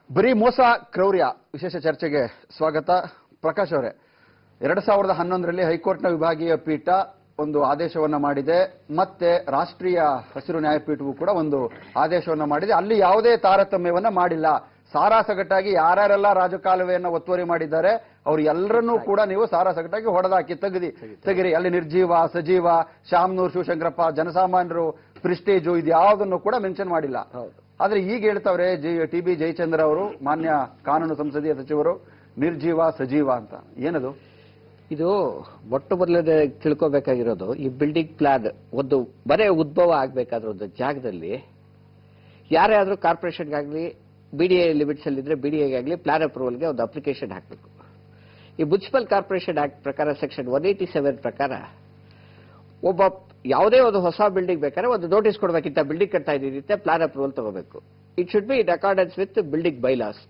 ಬರೀ ಮೋಸ ಕ್ರೌರ್ಯ ವಿಶೇಷ ಚರ್ಚೆಗೆ ಸ್ವಾಗತ ಪ್ರಕಾಶ್ ಅವರೇ ಎರಡ್ ಸಾವಿರದ ಹನ್ನೊಂದರಲ್ಲಿ ಹೈಕೋರ್ಟ್ನ ವಿಭಾಗೀಯ ಪೀಠ ಒಂದು ಆದೇಶವನ್ನ ಮಾಡಿದೆ ಮತ್ತೆ ರಾಷ್ಟ್ರೀಯ ಹಸಿರು ನ್ಯಾಯಪೀಠವು ಕೂಡ ಒಂದು ಆದೇಶವನ್ನ ಮಾಡಿದೆ ಅಲ್ಲಿ ಯಾವುದೇ ತಾರತಮ್ಯವನ್ನ ಮಾಡಿಲ್ಲ ಸಾರಾಸಗಟಾಗಿ ಯಾರ್ಯಾರೆಲ್ಲ ರಾಜಕಾಲುವೆಯನ್ನ ಒತ್ತುವರಿ ಮಾಡಿದ್ದಾರೆ ಅವ್ರು ಎಲ್ಲರನ್ನೂ ಕೂಡ ನೀವು ಸಾರಾಸಗಟಾಗಿ ಹೊಡೆದಾಕಿ ತೆಗೆದಿ ತೆಗಿರಿ ಅಲ್ಲಿ ನಿರ್ಜೀವ ಸಜೀವ ಶಾಮ್ನೂರ್ ಶಿವಶಂಕರಪ್ಪ ಜನಸಾಮಾನ್ಯರು ಪ್ರಿಸ್ಟೇಜು ಇದು ಯಾವುದನ್ನು ಕೂಡ ಮೆನ್ಷನ್ ಮಾಡಿಲ್ಲ ಆದ್ರೆ ಈಗ ಹೇಳ್ತಾವ್ರೆ ಟಿ ಬಿ ಜಯಚಂದ್ರ ಅವರು ಮಾನ್ಯ ಕಾನೂನು ಸಂಸದೀಯ ಸಚಿವರು ನಿರ್ಜೀವ ಸಜೀವ ಅಂತ ಏನದು ಇದು ಮೊಟ್ಟ ಮೊದಲನೇ ತಿಳ್ಕೊಬೇಕಾಗಿರೋದು ಈ ಬಿಲ್ಡಿಂಗ್ ಪ್ಲಾನ್ ಒಂದು ಮನೆ ಉದ್ಭವ ಆಗ್ಬೇಕಾದ್ರೆ ಒಂದು ಜಾಗದಲ್ಲಿ ಯಾರೇ ಆದ್ರೂ ಕಾರ್ಪೊರೇಷನ್ಗಾಗ್ಲಿ ಬಿ ಡಿ ಎ ಲಿಮಿಟ್ಸ್ ಅಲ್ಲಿ ಇದ್ರೆ ಬಿ ಡಿ ಎಗಾಗಲಿ ಪ್ಲಾನ್ ಅಪ್ರೂವಲ್ಗೆ ಒಂದು ಅಪ್ಲಿಕೇಶನ್ ಹಾಕಬೇಕು ಈ ಮುನ್ಸಿಪಲ್ ಕಾರ್ಪೊರೇಷನ್ ಆಕ್ಟ್ ಪ್ರಕಾರ ಸೆಕ್ಷನ್ ಒನ್ ಏಯ್ಟಿ ಸೆವೆನ್ ಪ್ರಕಾರ ಒಬ್ಬ ಯಾವುದೇ ಒಂದು ಹೊಸ ಬಿಲ್ಡಿಂಗ್ ಬೇಕಾದ್ರೆ ಒಂದು ನೋಟಿಸ್ ಕೊಡ್ಬೇಕಿಂತ ಬಿಲ್ಡಿಂಗ್ ಕಟ್ತಾ ಇದ್ದೀರಿ ಪ್ಲಾನ್ ಅಪ್ರೂವಲ್ ತಗೋಬೇಕು it should be in accordance with building bylaws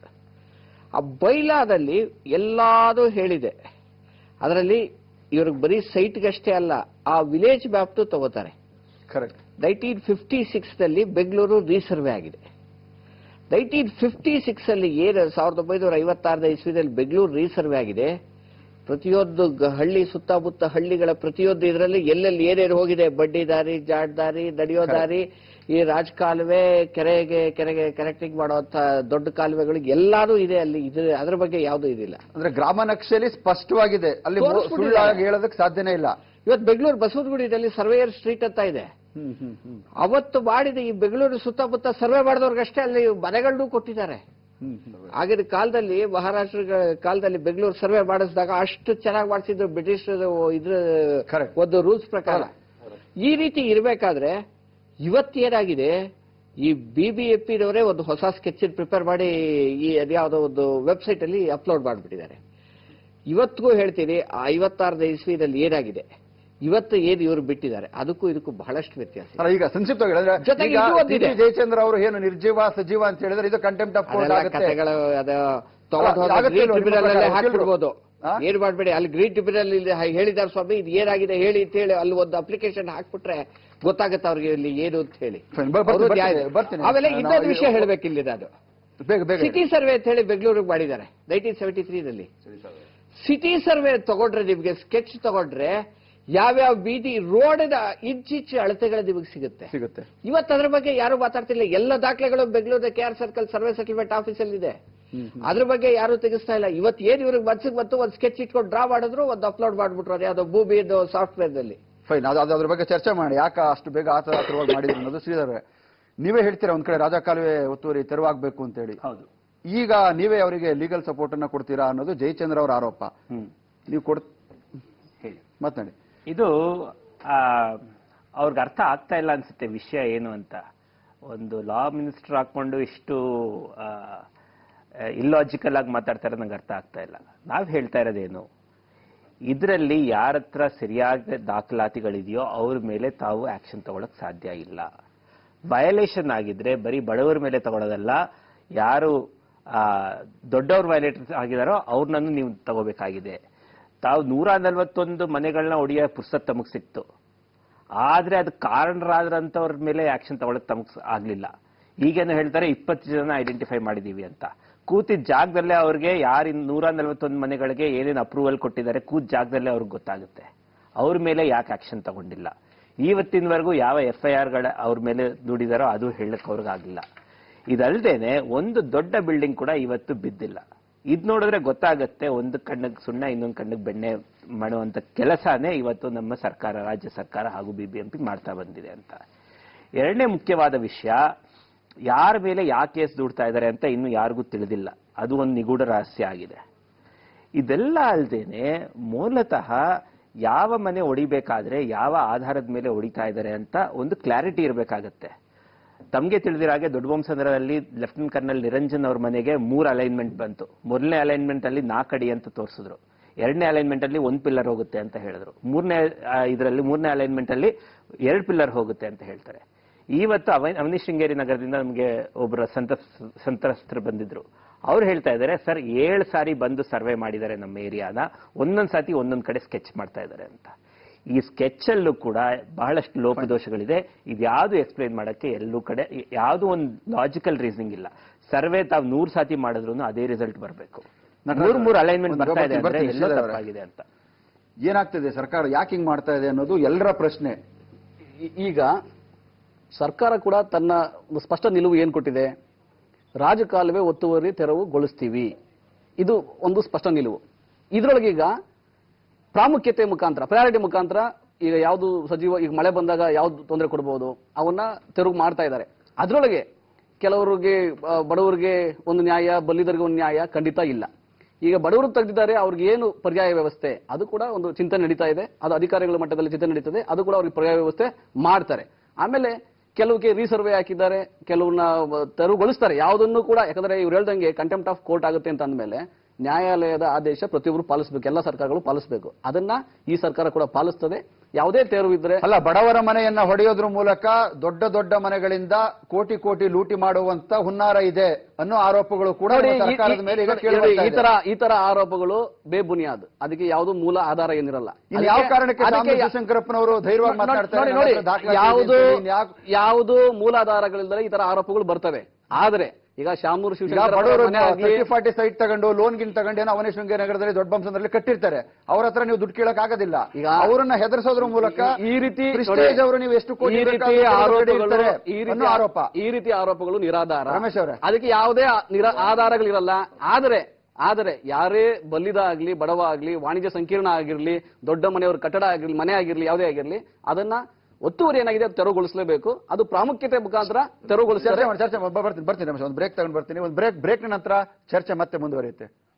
ಆ ಬೈಲಾದಲ್ಲಿ ಎಲ್ಲಾದು ಹೇಳಿದೆ ಅದರಲ್ಲಿ ಇವ್ರಿಗೆ ಬರೀ ಸೈಟ್ಗಷ್ಟೇ ಅಲ್ಲ ಆ ವಿಲೇಜ್ ಮ್ಯಾಪ್ನು ತಗೋತಾರೆ ಕರೆಕ್ಟ್ ನೈನ್ಟೀನ್ ಫಿಫ್ಟಿ ಸಿಕ್ಸ್ ನಲ್ಲಿ ಬೆಂಗಳೂರು ರೀಸರ್ವೆ ಆಗಿದೆ ನೈನ್ಟೀನ್ ಫಿಫ್ಟಿ ಸಿಕ್ಸ್ ಅಲ್ಲಿ ಏನು ಸಾವಿರದ ಒಂಬೈನೂರ ಐವತ್ತಾರನೇ ಇಸ್ವಿದಲ್ಲಿ ಬೆಂಗಳೂರು ರೀಸರ್ವೆ ಆಗಿದೆ ಪ್ರತಿಯೊಂದು ಗ- ಹಳ್ಳಿ ಸುತ್ತಮುತ್ತ ಹಳ್ಳಿಗಳ ಪ್ರತಿಯೊಂದು ಇದರಲ್ಲಿ ಎಲ್ಲೆಲ್ಲಿ ಏನೇನು ಹೋಗಿದೆ ಬಡ್ಡಿ ದಾರಿ ಜಾಡ್ ದಾರಿ ನಡೆಯೋ ದಾರಿ ಈ ರಾಜ ಕಾಲುವೆ ಕೆರೆಗೆ ಕೆರೆಗೆ ಕನೆಕ್ಟಿಂಗ್ ಮಾಡುವಂತ ದೊಡ್ಡ ಕಾಲುವೆಗಳು ಎಲ್ಲಾನು ಇದೆ ಅಲ್ಲಿ ಇದು ಅದ್ರ ಬಗ್ಗೆ ಯಾವುದು ಇದಿಲ್ಲ ಅಂದ್ರೆ ಗ್ರಾಮ ನಕ್ಷೆಯಲ್ಲಿ ಸ್ಪಷ್ಟವಾಗಿದೆ ಅಲ್ಲಿ ಮೋ- ತೋರಿಸ್ಬಿಟ್ಟಿದ್ದಾರೆ. ಸುಳ್ಳಾಗಿ ಹೇಳೋದಕ್ಕೆ ಸಾಧ್ಯನೇ ಇಲ್ಲ ಇವತ್ತು ಬೆಂಗಳೂರು ಬಸವನಗುಡಿಯಲ್ಲಿ ಸರ್ವೇಯರ್ ಸ್ಟ್ರೀಟ್ ಅಂತ ಇದೆ ಹ್ಮ್ ಹ್ಮ್ ಹ್ಮ್ ಅವತ್ತು ಮಾಡಿದ ಈ ಬೆಂಗಳೂರು ಸುತ್ತಮುತ್ತ ಸರ್ವೆ ಮಾಡಿದವ್ರಿಗಷ್ಟೇ ಅಲ್ಲಿ ಮನೆಗಳನ್ನೂ ಕೊಟ್ಟಿದ್ದಾರೆ ಹ್ಮ್ ಹ್ಮ್ ಆಗಿನ ಕಾಲದಲ್ಲಿ ಮಹಾರಾಷ್ಟ್ರ ಕಾಲದಲ್ಲಿ ಬೆಂಗಳೂರು ಸರ್ವೆ ಮಾಡಿಸಿದಾಗ ಅಷ್ಟು ಚೆನ್ನಾಗಿ ಮಾಡಿಸಿದ್ರು ಬ್ರಿಟಿಷ್ ಇದ್ರ Correct. ಒಂದು ರೂಲ್ಸ್ ಪ್ರಕಾರ ಈ ರೀತಿ ಇರಬೇಕಾದ್ರೆ ಇವತ್ತೇನಾಗಿದೆ ಈ ಬಿ ಬಿ ಎ ಪಿನವರೇ ಒಂದು ಹೊಸ ಸ್ಕೆಚ್ ಪ್ರಿಪೇರ್ ಮಾಡಿ ಈ ಅದ್ಯಾವುದೋ ಒಂದು ವೆಬ್ಸೈಟ್ ಅಲ್ಲಿ ಅಪ್ಲೋಡ್ ಮಾಡಿಬಿಟ್ಟಿದ್ದಾರೆ ಇವತ್ತಿಗೂ ಹೇಳ್ತೀನಿ ಆ ಐವತ್ತಾರನೇ ಇಸ್ವಿನಲ್ಲಿ ಏನಾಗಿದೆ ಇವತ್ತು ಏನು ಇವರು ಬಿಟ್ಟಿದ್ದಾರೆ ಅದಕ್ಕೂ ಇದಕ್ಕೂ ಬಹಳಷ್ಟು ವ್ಯತ್ಯಾಸ ಇದೆ. ಅಲ್ಲ ಈಗ ಸಂಕ್ಷಿಪ್ತವಾಗಿ ಹೇಳಿದ್ರೆ ಜೊತೆಗೆ ಈಗ ಇನ್ನೂ ಒಂದಿದೆ. ಟಿ. ಟಿ. ಜಯಚಂದ್ರ ಅವರು ಏನು ನಿರ್ಜೀವ ಸಜೀವ ಅಂತ ಹೇಳಿದ್ರೆ ಇದು ಕಂಟೆಂಪ್ಟ್ ಆಫ್ ಕೋರ್ಟ್ ಅದೆಲ್ಲ ಆಗುತ್ತೆ ಕಥೆಗಳು ಅದ ತಗೊಂಡು ಅಲ್ಲ, ಆಗತ್ತೆ ಗ್ರೀನ್ ಇಲ್ವಾ? ಟ್ರಿಬ್ಯುನಲ್ ನಿಮ್ಮ ಅಲ್ಲೇ ಪ್ರಕಾರ ಹಾಕ್ಬಿಡ್ಬೋದು ಆ? ಏನ್ ಮಾಡ್ಬೇಡಿ ಅಲ್ಲಿ ಗ್ರೀನ್ ಟ್ರಿಬ್ಯುನಲ್ ಇಲ್ಲಿ ಹಾ- ಹೇಳಿದ್ದಾರೆ ಸ್ವಾಮಿ ಇದು ಏನಾಗಿದೆ ಹೇಳಿ ಅಂತ ಹೇಳಿ ಅಲ್ಲಿ ಒಂದು ಅಪ್ಲಿಕೇಶನ್ ಹಾಕ್ಬಿಟ್ರೆ ಗೊತ್ತಾಗುತ್ತೆ ಅವ್ರಿಗೆ ಇಲ್ಲಿ ಏನು ಅಂತ ಹೇಳಿ Fine, ಬರ್- ಬರ್ತೀನಿ, ಅವ್ರು ನ್ಯಾಯ- ಬರ್ತೀನಿ, ಬರ್ತೀನಿ. ಆಮೇಲೆ ನಾವು ಇನ್ನೊಂದು ಇದು- ವಿಷಯ ಹೇಳ್ಬೇಕಿಲ್ಲಿ ನಾನು ಬೇಗ ಬೇಗ ಸಿಟಿ ಸರ್ವೆ ಅಂತ ಹೇಳಿ ಬೆಂಗಳೂರಿಗೆ ಮಾಡಿದ್ದಾರೆ ನೈನ್ಟೀನ್ ಸೆವೆಂಟಿ ತ್ರೀನಲ್ಲಿ ಸಿಟಿ ಸರ್ವೆ ತಗೊಂಡ್ರೆ ನಿಮ್ಗೆ ಸ್ಕೆಚ್ ತಗೊಂಡ್ರೆ ಯಾವ್ಯಾವ ಬೀದಿ ರೋಡಿನ ಇಂಚಿಂಚು ಅಳತೆಗಳು ನಿಮಗೆ ಸಿಗುತ್ತೆ ಸಿಗುತ್ತೆ ಇವತ್ತು ಅದ್ರ ಬಗ್ಗೆ ಯಾರು ಮಾತಾಡ್ತಿಲ್ಲ ಎಲ್ಲ ದಾಖಲೆಗಳು ಬೆಂಗಳೂರಿನ K R circle survey settlement ಆಫೀಸಲ್ಲಿ ಇದೆ ಅದ್ರ ಬಗ್ಗೆ ಯಾರು ತೆಗಿಸ್ತಾ ಇಲ್ಲ ಇವತ್ತು ಏನ್ ಇವ್ರಿಗೆ ಮನ್ಸಿಗೆ ಬಂತು ಒಂದು ಸ್ಕೆಚ್ ಇಟ್ಕೊಂಡು ಡ್ರಾ ಮಾಡಿದ್ರು ಒಂದು ಅಪ್ಲೋಡ್ ಮಾಡ್ಬಿಟ್ರು ಅದು ಯಾವ್ದೋ ಭೂಮಿದು ಸಾಫ್ಟ್ವೇರ್ ನಲ್ಲಿ ಫೈನ್ ಅದು ಅದು ಅದ್ರ ಬಗ್ಗೆ ಚರ್ಚೆ ಮಾಡಿ ಯಾಕೆ ಅಷ್ಟು ಬೇಗ ಆತರ ಆತರವಾಗಿ ಮಾಡಿದ್ರು ಅನ್ನೋದು ಶ್ರೀಧರ್ ಅವರೇ. ನೀವೇ ಹೇಳ್ತೀರಾ ಒಂದ್ ಕಡೆ ರಾಜಕಾಲುವೆ ಒತ್ತುವರಿ ತೆರವಾಗಬೇಕು ಅಂತ ಹೇಳಿ ಹೌದು ಈಗ ನೀವೇ ಅವರಿಗೆ ಲೀಗಲ್ ಸಪೋರ್ಟ್ ಅನ್ನ ಕೊಡ್ತೀರಾ ಅನ್ನೋದು ಜಯಚಂದ್ರ ಅವರ ಆರೋಪ ಹ್ಮ್ ನೀವು ಕೊಡ್ ಹೇಳಿ ಮಾತನಾಡಿ ಇದು ಆ, ಅವ್ರಿಗೆ ಅರ್ಥ ಆಗ್ತಾ ಇಲ್ಲ ಅನ್ಸುತ್ತೆ ವಿಷಯ ಏನು ಅಂತ ಒಂದು ಲಾ ಮಿನಿಸ್ಟರ್ ಹಾಕೊಂಡು ಇಷ್ಟು ಇಲ್ಲಾಜಿಕಲ್ ಆಗಿ ಮಾತಾಡ್ತಾರೆ ನಂಗೆ ಅರ್ಥ ಆಗ್ತಾ ಇಲ್ಲ ನಾವು ಹೇಳ್ತಾ ಇರೋದೇನು ಇದರಲ್ಲಿ ಯಾರ ಹತ್ರ ಸರಿಯಾದ ದಾಖಲಾತಿಗಳಿದೆಯೋ ಅವ್ರ ಮೇಲೆ ತಾವು ಆಕ್ಷನ್ ತಗೊಳಕ್ ಸಾಧ್ಯ ಇಲ್ಲ ವಯಲೇಷನ್ ಆಗಿದ್ರೆ ಬರೀ ಬಡವರ ಮೇಲೆ ತಗೊಳ್ಳೋದಲ್ಲ ಯಾರು ಆ, ದೊಡ್ಡವ್ರ ವಯಲೇಟರ್ ಆಗಿದಾರೋ ಅವ್ರನ್ನೂ ನೀವು ತಗೋಬೇಕಾಗಿದೆ ತಾವು ನೂರ ನಲವತ್ತೊಂದು ಮನೆಗಳನ್ನ ಒಡೆಯೋ ಪುಸ್ತಕ ತಮಗ್ ಸಿಕ್ತು ಆದ್ರೆ ಅದು ಕಾರಣರಾದ್ರಂತವ್ರ ಮೇಲೆ ಆಕ್ಷನ್ ತಗೊಳಕ್ ತಮಗ್ ಆಗ್ಲಿಲ್ಲ ಈಗೇನು ಹೇಳ್ತಾರೆ ಇಪ್ಪತ್ತು ಜನ ಐಡೆಂಟಿಫೈ ಮಾಡಿದೀವಿ ಅಂತ ಕೂತಿದ್ದ ಜಾಗದಲ್ಲೇ ಅವ್ರಿಗೆ ಯಾರು ನೂರ ನಲವತ್ತೊಂದು ಮನೆಗಳಿಗೆ ಏನೇನು ಅಪ್ರೂವಲ್ ಕೊಟ್ಟಿದ್ದಾರೆ ಕೂತ್ ಜಾಗದಲ್ಲೇ ಅವ್ರಿಗೆ ಗೊತ್ತಾಗುತ್ತೆ ಅವ್ರ ಮೇಲೆ ಯಾಕೆ ಆಕ್ಷನ್ ತಗೊಂಡಿಲ್ಲ ಇವತ್ತಿನವರೆಗೂ ಯಾವ ಎಫ್ ಐ ಆರ್ಗಳ ಅವ್ರ ಮೇಲೆ ದುಡಿದಾರೋ ಅದು ಹೇಳಕ್ ಅವ್ರಿಗಾಗಿಲ್ಲ ಇದಲ್ದೇನೆ ಒಂದು ದೊಡ್ಡ ಬಿಲ್ಡಿಂಗ್ ಕೂಡ ಇವತ್ತು ಬಿದ್ದಿಲ್ಲ ಇದ್ ನೋಡಿದ್ರೆ ಗೊತ್ತಾಗತ್ತೆ ಒಂದು ಕಣ್ಣಿಗೆ ಸುಣ್ಣ ಇನ್ನೊಂದು ಕಣ್ಣಿಗೆ ಬೆಣ್ಣೆ ಮಾಡುವಂತ ಕೆಲಸನೇ ಇವತ್ತು ನಮ್ಮ ಸರ್ಕಾರ ರಾಜ್ಯ ಸರ್ಕಾರ ಹಾಗೂ ಬಿಬಿಎಂಪಿ ಮಾಡ್ತಾ ಬಂದಿದೆ ಅಂತ ಎರಡನೇ ಮುಖ್ಯವಾದ ವಿಷಯ ಯಾರ ಮೇಲೆ ಯಾಕೆ ಕೇಸ್ ದುಡ್ತಾ ಇದ್ದಾರೆ ಅಂತ ಇನ್ನು ಯಾರಿಗೂ ತಿಳಿದಿಲ್ಲ ಅದು ಒಂದು ನಿಗೂಢ ರಹಸ್ಯ ಆಗಿದೆ ಇದೆಲ್ಲ ಅಲ್ದೇನೆ ಮೂಲತಃ ಯಾವ ಮನೆ ಹೊಡಿಬೇಕಾದ್ರೆ ಯಾವ ಆಧಾರದ ಮೇಲೆ ಹೊಡಿತಾ ಇದ್ದಾರೆ ಅಂತ ಒಂದು ಕ್ಲಾರಿಟಿ ಇರಬೇಕಾಗತ್ತೆ ತಮಗೆ ತಿಳಿದಿರೋ ಹಾಗೆ ದೊಡ್ಡಬೊಮ್ಮಸಂದ್ರದಲ್ಲಿ ಲೆಫ್ಟಿನೆಂಟ್ ಕರ್ನಲ್ ನಿರಂಜನ್ ಅವ್ರ ಮನೆಗೆ ಮೂರು ಅಲೈನ್ಮೆಂಟ್ ಬಂತು ಮೊದಲನೇ ಅಲೈನ್ಮೆಂಟ್ ಅಲ್ಲಿ ನಾಲ್ಕು ಅಡಿ ಅಂತ ತೋರಿಸಿದ್ರು ಎರಡನೇ ಅಲೈನ್ಮೆಂಟ್ ಅಲ್ಲಿ ಒಂದು ಪಿಲ್ಲರ್ ಹೋಗುತ್ತೆ ಅಂತ ಹೇಳಿದ್ರು ಮೂರನೇ ಇದರಲ್ಲಿ ಮೂರನೇ ಅಲೈನ್ಮೆಂಟ್ ಅಲ್ಲಿ ಎರಡು ಪಿಲ್ಲರ್ ಹೋಗುತ್ತೆ ಅಂತ ಹೇಳ್ತಾರೆ ಇವತ್ತು ಅವ ಅವನಿ ಶೃಂಗೇರಿ ನಗರದಿಂದ ನಮಗೆ ಒಬ್ಬರ ಸಂತಸ್ ಸಂತ್ರಸ್ತರು ಬಂದಿದ್ರು ಅವ್ರು ಹೇಳ್ತಾ ಇದ್ದಾರೆ ಸರ್ ಏಳು ಸಾರಿ ಬಂದು ಸರ್ವೆ ಮಾಡಿದ್ದಾರೆ ನಮ್ಮ ಏರಿಯಾನ ಒಂದೊಂದ್ ಸಾತಿ ಒಂದೊಂದ್ ಕಡೆ ಸ್ಕೆಚ್ ಮಾಡ್ತಾ ಇದ್ದಾರೆ ಅಂತ ಈ ಸ್ಕೆಚ್ ಅಲ್ಲೂ ಕೂಡ ಬಹಳಷ್ಟು ಲೋಪದೋಷಗಳಿದೆ ಇದ್ಯಾವುದು ಎಕ್ಸ್ಪ್ಲೈನ್ ಮಾಡಕ್ಕೆ ಎಲ್ಲೂ ಕಡೆ ಯಾವುದು ಒಂದು ಲಾಜಿಕಲ್ ರೀಸನಿಂಗ್ ಇಲ್ಲ ಸರ್ವೆ ತಾವ್ ನೂರ್ ಸಾತಿ ಮಾಡಿದ್ರು ಅದೇ ರಿಸಲ್ಟ್ ಬರಬೇಕು ನಟರಾಜ್ ಮೂರ್ ಮೂರ್ ಅಲೈನ್ಮೆಂಟ್ ಒಂದು ಬರ್ತಾ ಇದೆ ಬರ್ತೀನಿ, ಅಂದ್ರೆ ಬರ್ತೀನಿ, ಎಲ್ಲೋ ಶ್ರೀಧರ್ ಅವರೇ. ತಪ್ಪಾಗಿದೆ ಅಂತ ಏನಾಗ್ತಿದೆ ಸರ್ಕಾರ ಯಾಕೆ ಹಿಂಗ್ ಮಾಡ್ತಾ ಇದೆ ಅನ್ನೋದು ಎಲ್ಲರ ಪ್ರಶ್ನೆ ಈ- ಈಗ ಸರ್ಕಾರ ಕೂಡ ತನ್ನ ಒಂದು ಸ್ಪಷ್ಟ ನಿಲುವು ಏನು ಕೊಟ್ಟಿದೆ ರಾಜಕಾಲುವೆ ಒತ್ತುವರಿ ತೆರವುಗೊಳಿಸ್ತೀವಿ ಇದು ಒಂದು ಸ್ಪಷ್ಟ ನಿಲುವು ಇದರೊಳಗೆ ಈಗ ಪ್ರಾಮುಖ್ಯತೆ ಮುಖಾಂತರ ಪ್ರಯಾರಿಟಿ ಮುಖಾಂತರ ಈಗ ಯಾವುದು ಸಜೀವ ಈಗ ಮಳೆ ಬಂದಾಗ ಯಾವ್ದು ತೊಂದರೆ ಕೊಡಬಹುದು ಅವನ್ನ ತೆರವು ಮಾಡ್ತಾ ಇದ್ದಾರೆ ಅದರೊಳಗೆ ಕೆಲವರಿಗೆ ಆ, ಬಡವರಿಗೆ ಒಂದು ನ್ಯಾಯ ಬಲ್ಲಿದರಿಗೆ ಒಂದು ನ್ಯಾಯ ಖಂಡಿತ ಇಲ್ಲ ಈಗ ಬಡವರು ತೆಗೆದಿದ್ದಾರೆ ಅವ್ರಿಗೆ ಏನು ಪರ್ಯಾಯ ವ್ಯವಸ್ಥೆ ಅದು ಕೂಡ ಒಂದು ಚಿಂತನೆ ನಡೀತಾ ಇದೆ ಅದು ಅಧಿಕಾರಿಗಳ ಮಟ್ಟದಲ್ಲಿ ಚಿಂತನೆ ನಡೀತದೆ ಅದು ಕೂಡ ಅವ್ರಿಗೆ ಪರ್ಯಾಯ ವ್ಯವಸ್ಥೆ ಮಾಡ್ತಾರೆ ಆಮೇಲೆ ಕೆಲವಕ್ಕೆ ರೀಸರ್ವೆ ಹಾಕಿದ್ದಾರೆ ಕೆಲವನ್ನ ತೆರವುಗೊಳಿಸ್ತಾರೆ ಯಾವುದನ್ನು ಕೂಡ ಯಾಕಂದ್ರೆ ಇವ್ರು ಹೇಳ್ದಂಗೆ ಕಂಟೆಂಪ್ಟ್ ಆಫ್ ಕೋರ್ಟ್ ಆಗುತ್ತೆ ಅಂತ ಅಂದಮೇಲೆ ನ್ಯಾಯಾಲಯದ ಆದೇಶ ಪ್ರತಿಯೊಬ್ಬರು ಪಾಲಿಸಬೇಕು ಎಲ್ಲ ಸರ್ಕಾರಗಳು ಪಾಲಿಸಬೇಕು ಅದನ್ನ ಈ ಸರ್ಕಾರ ಕೂಡ ಪಾಲಿಸ್ತದೆ ಯಾವುದೇ ತೆರವು ಇದ್ರೆ ಅಲ್ಲ ಬಡವರ ಮನೆಯನ್ನ ಹೊಡೆಯೋದ್ರ ಮೂಲಕ ದೊಡ್ಡ ದೊಡ್ಡ ಮನೆಗಳಿಂದ ಕೋಟಿ ಕೋಟಿ ಲೂಟಿ ಮಾಡುವಂತ ಹುನ್ನಾರ ಇದೆ ಅನ್ನೋ ಆರೋಪಗಳು ಕೂಡ ನೋಡಿ, ನಮ್ಮ ಈ- ಸರ್ಕಾರದ ಮೇಲೆ ಈಗ ಈ- ಕೇಳಿ ನೋಡಿ, ಬರ್ತಾ ಈ ಇದೆ. ತರ ಈ ತರ ಆರೋಪಗಳು ಬೇಬುನಿಯಾದ್ ಅದಕ್ಕೆ ಯಾವುದು ಮೂಲ ಆಧಾರ ಏನಿರಲ್ಲ ಇನ್ನು ಯಾವ ಅದಕ್ಕೆ- ಕಾರಣಕ್ಕೆ ಅದಕ್ಕೆ ಯಾ- ಶಿವಶಂಕರಪ್ಪನವರು ಧೈರ್ಯವಾಗಿ ನೋಡಿ, ಮಾತನಾಡ್ತಾರೆ ನೋಡಿ, ನನ್ನ ಹತ್ರ ದಾಖಲಾತಿ ಇದೆ ಯಾವುದು ಅಂತ ಹೇಳಿ, ಇನ್ಯಾಕ್- ಯಾವುದು ಮೂಲಾಧಾರಗಳಿಲ್ಲದೆ ಈ ತರ ಆರೋಪಗಳು ಬರ್ತವೆ ಆದ್ರೆ ಈಗ ಶಾಮೂರು ಈಗ ಶಿವಶಂಕರ ಬಡವರು ಮನೆ ಆಗ್ಲಿ ಫಾರ್ಟಿ ಸೈಟ್ ತಗೊಂಡು ಲೋನ್ ಗಿನ್ ತಗೊಂಡು ಏನೋ ಅವನೇ ಶೃಂಗೇರಿ ನಗರದಲ್ಲಿ ದೊಡ್ಡ ಬಂಸಂದ್ರಲ್ಲಿ ಕಟ್ಟಿರ್ತಾರೆ ಅವ್ರ ಹತ್ರ ನೀವು ದುಡ್ಡು ಕೇಳಕ್ ಆಗೋದಿಲ್ಲ ಈಗ ಅವರನ್ನ ಹೆದರ್ಸೋದ್ರ ಮೂಲಕ ಈ ರೀತಿ ಪ್ರಿಸ್ಟೇಜ್ ನೋಡಿ, ಅವರು ನೀವು ಎಷ್ಟು ಕೋಟಿ ಈ ರೀತಿ ಬೇಕಾದ್ರೂ ಕೊಡೋದು ಆರೋಪಗಳು ಇರ್ತಾರೆ ಈ ಅನ್ನೋ ರೀತಿ ಆರೋಪ ಈ ರೀತಿ ಆರೋಪಗಳು ನಿರಾಧಾರ ರಮೇಶ್ ಅವರೇ. ಅದಕ್ಕೆ ಯಾವುದೇ ಆ- ನಿರ ಆಧಾರಗಳಿರಲ್ಲ ಆದರೆ ಆದರೆ ಯಾರೇ ಬಲ್ಲಿದ ಆಗ್ಲಿ ಬಡವ ಆಗ್ಲಿ ವಾಣಿಜ್ಯ ಸಂಕೀರ್ಣ ಆಗಿರ್ಲಿ ದೊಡ್ಡ ಮನೆಯವ್ರ ಕಟ್ಟಡ ಆಗಿರ್ಲಿ ಮನೆ ಆಗಿರ್ಲಿ ಯಾವುದೇ ಆಗಿರ್ಲಿ ಅದನ್ನ ಒತ್ತುವರಿ ಏನಾಗಿದೆ ಅದು ತೆರವುಗೊಳಿಸಲೇಬೇಕು ಅದು ಪ್ರಾಮುಖ್ಯತೆ ಮುಖಾಂತರ ತೆರವುಗೊಳಿಸ್ತಾರೆ ಚರ್ಚೆ ಮಾಡಿ ಚರ್ಚೆ ಮಾಡಿ ಬರ್ತೀನಿ ಬರ್ತೀನಿ ರಮೇಶ್ ಒಂದು ಬ್ರೇಕ್ ತಗೊಂಡು ಬರ್ತೀನಿ ಒಂದು ಬ್ರೇಕ್ ಬ್ರೇಕ್ ನಂತರ ಚರ್ಚೆ ಮತ್ತೆ ಮುಂದುವರಿಯುತ್ತೆ